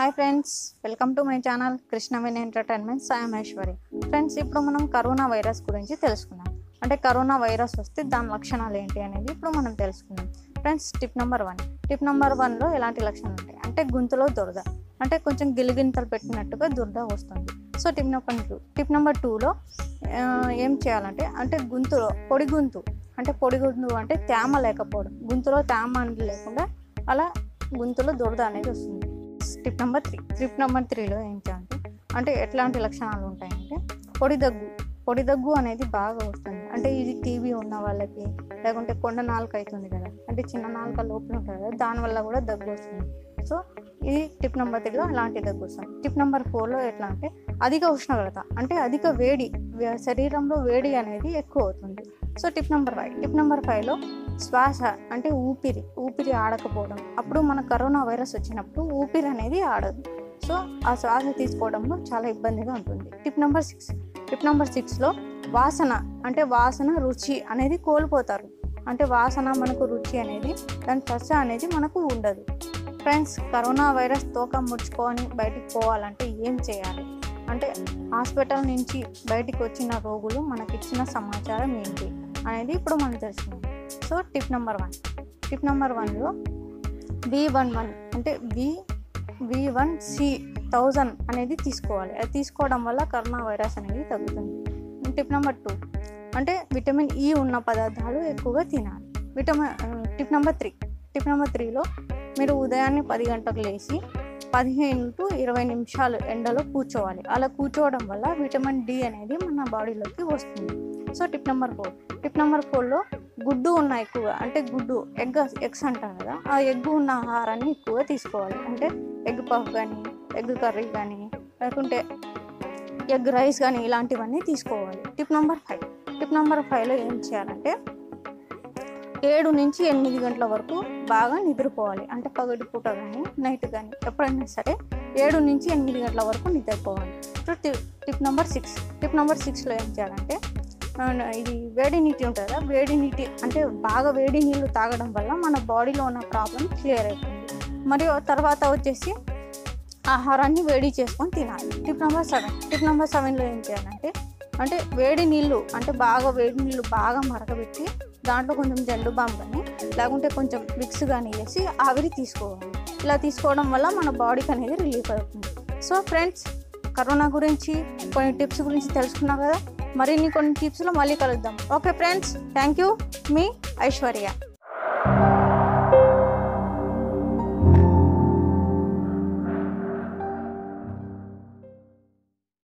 hi friends welcome to my channel Krishnaveni entertainment సాయం Aishwarya friends ఇప్పుడు మనం కరోనా వైరస్ గురించి తెలుసుకుందాం అంటే కరోనా వైరస్ వస్తే దాని లక్షణాలు ఏంటి అనేది ఇప్పుడు మనం తెలుసుకుందాం friends tip number one tip number వన్లో ఎలాంటి లక్షణాలు ఉంటాయి అంటే గొంతులో దురద అంటే కొంచెం గిలిగింతలు పెట్టినట్టుగా దురద వస్తుంది so tip number two tip number టూలో ఏం చేయాలంటే అంటే గొంతులో పొడి గొంతు అంటే పొడి గొంతు అంటే తేమ లేకపోవడం గొంతులో తేమ అనేది లేకుండా అలా గొంతులో దురద అనేది వస్తుంది tip number three tip number త్రీలో ఏం చేయాలంటే అంటే ఎట్లాంటి లక్షణాలు ఉంటాయంటే పొడి దగ్గు పొడి దగ్గు అనేది బాగా వస్తుంది అంటే ఇది టీవీ ఉన్న వాళ్ళకి లేకుంటే కొండ నాలుక అవుతుంది కదా అంటే చిన్న నాలుక లోపల ఉంటుంది కదా దానివల్ల కూడా దగ్గు వస్తుంది సో ఇది టిప్ నెంబర్ త్రీలో ఇలాంటి దగ్గు వస్తుంది టిప్ నెంబర్ ఫోర్లో ఎట్లా అంటే అధిక ఉష్ణోగ్రత అంటే అధిక వేడి వే- శరీరంలో వేడి అనేది ఎక్కువ అవుతుంది so tip number five tip number ఫైవ్లో శ్వాస అంటే ఊపిరి ఊపిరి ఆడకపోవడం అప్పుడు మన కరోనా వైరస్ వచ్చినప్పుడు ఊపిరి అనేది ఆడదు సో ఆ శ్వాస తీసుకోవడంలో చాలా ఇబ్బందిగా ఉంటుంది tip number six tip number సిక్స్లో వాసన అంటే వాసన రుచి అనేది కోల్పోతారు అంటే వాసన మనకు రుచి అనేది దాని స్పర్శ అనేది మనకు ఉండదు ఫ్రెండ్స్ కరోనా వైరస్ తోక ముడుచుకొని బయటికి పోవాలంటే ఏం చేయాలి అంటే హాస్పిటల్ నుంచి బయటికి వచ్చిన రోగులు మనకిచ్చిన సమాచారం ఏంటి అనేది ఇప్పుడు మనం తెలుసుకుందాం so tip number one tip number వన్లో వి వన్ వన్ అంటే V V one C thousand అనేది తీసుకోవాలి అది తీసుకోవడం వల్ల కరోనా వైరస్ అనేది తగ్గుతుంది టిప్ నెంబర్ టూ అంటే విటమిన్ ఈ ఉన్న పదార్థాలు ఎక్కువగా తినాలి vitamin tip number three tip number త్రీలో మీరు ఉదయాన్నే పది గంటలకు లేచి పదిహేను టు ఇరవై నిమిషాలు ఎండలో కూర్చోవాలి అలా కూర్చోవడం వల్ల విటమిన్ డి అనేది మన బాడీలోకి వస్తుంది so tip number four tip number ఫోర్లో గుడ్డు ఉన్న ఎక్కువగా అంటే గుడ్డు ఎగ్ ఎగ్స్ అంటాం కదా ఆ ఎగ్ ఉన్న ఆహారాన్ని ఎక్కువగా తీసుకోవాలి అంటే ఎగ్ పఫ్ కానీ ఎగ్ కర్రీ కానీ లేకుంటే ఎగ్ రైస్ కానీ ఇలాంటివన్నీ తీసుకోవాలి tip number five tip number ఫైవ్లో ఏం చేయాలంటే ఏడు నుంచి ఎనిమిది గంటల వరకు బాగా నిద్రపోవాలి అంటే పగటి పూట కానీ నైట్ కానీ ఎప్పుడైనా సరే ఏడు నుంచి ఎనిమిది గంటల వరకు నిద్రపోవాలి so tip tip number six tip number సిక్స్లో ఏం చేయాలంటే ఆ, ఇది వేడి నీటి ఉంటుంది కదా వేడి నీటి అంటే బాగా వేడి నీళ్ళు తాగడం వల్ల మన బాడీలో ఉన్న ప్రాబ్లం క్లియర్ అవుతుంది మరియు తర్వాత వచ్చేసి ఆహారాన్ని వేడి చేసుకొని తినాలి tip number seven tip number సెవెన్లో ఏం చేయాలంటే అంటే వేడి నీళ్ళు అంటే బాగా వేడి నీళ్ళు బాగా మరగబెట్టి దాంట్లో కొంచెం జండు బామ్ కానీ లేకుంటే కొంచెం విక్స్ కానీ వేసి ఆవిరి తీసుకోవాలి ఇలా తీసుకోవడం వల్ల మన బాడీకి అనేది రిలీఫ్ అవుతుంది సో ఫ్రెండ్స్ కరోనా గురించి కొన్ని టిప్స్ గురించి తెలుసుకున్నాం కదా మరిన్ని కొన్ని టిప్స్లో మళ్ళీ కలుద్దాం ఓకే ఫ్రెండ్స్ థ్యాంక్ యూ మీ ఐశ్వర్య